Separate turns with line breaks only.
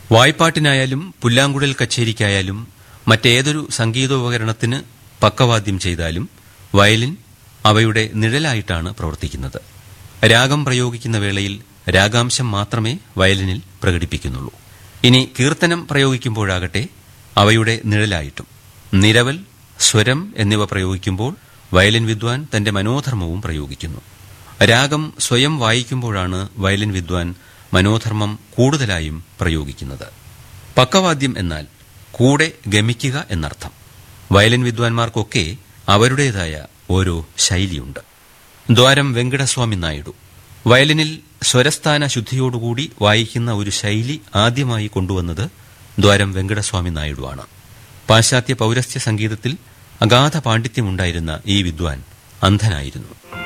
വായ്പാട്ടിനായാലും പുല്ലാങ്കുഴൽ കച്ചേരിക്കായാലും മറ്റേതൊരു സംഗീതോപകരണത്തിന് പക്കവാദ്യം ചെയ്താലും വയലിൻ അവയുടെ നിഴലായിട്ടാണ് പ്രവർത്തിക്കുന്നത് രാഗം പ്രയോഗിക്കുന്ന വേളയിൽ രാഗാംശം മാത്രമേ വയലിനിൽ പ്രകടിപ്പിക്കുന്നുള്ളൂ ഇനി കീർത്തനം പ്രയോഗിക്കുമ്പോഴാകട്ടെ അവയുടെ നിഴലായിട്ടും നിരവൽ സ്വരം എന്നിവ പ്രയോഗിക്കുമ്പോൾ വയലിൻ വിദ്വാൻ തന്റെ മനോധർമ്മവും പ്രയോഗിക്കുന്നു രാഗം സ്വയം വായിക്കുമ്പോഴാണ് വയലിൻ വിദ്വാൻ മനോധർമ്മം കൂടുതലായും പ്രയോഗിക്കുന്നത് പക്കവാദ്യം എന്നാൽ കൂടെ ഗമിക്കുക എന്നർത്ഥം വയലിൻ വിദ്വാൻമാർക്കൊക്കെ അവരുടേതായ ഓരോ ശൈലിയുണ്ട് ദ്വാരം വെങ്കടസ്വാമി നായിഡു വയലിനിൽ സ്വരസ്ഥാന ശുദ്ധിയോടുകൂടി വായിക്കുന്ന ഒരു ശൈലി ആദ്യമായി കൊണ്ടുവന്നത് ദ്വാരം വെങ്കടസ്വാമി നായിഡുവാണ് പാശ്ചാത്യ പൗരസ്ത്യ സംഗീതത്തിൽ അഗാധ പാണ്ഡിത്യമുണ്ടായിരുന്ന ഈ വിദ്വാൻ അന്ധനായിരുന്നു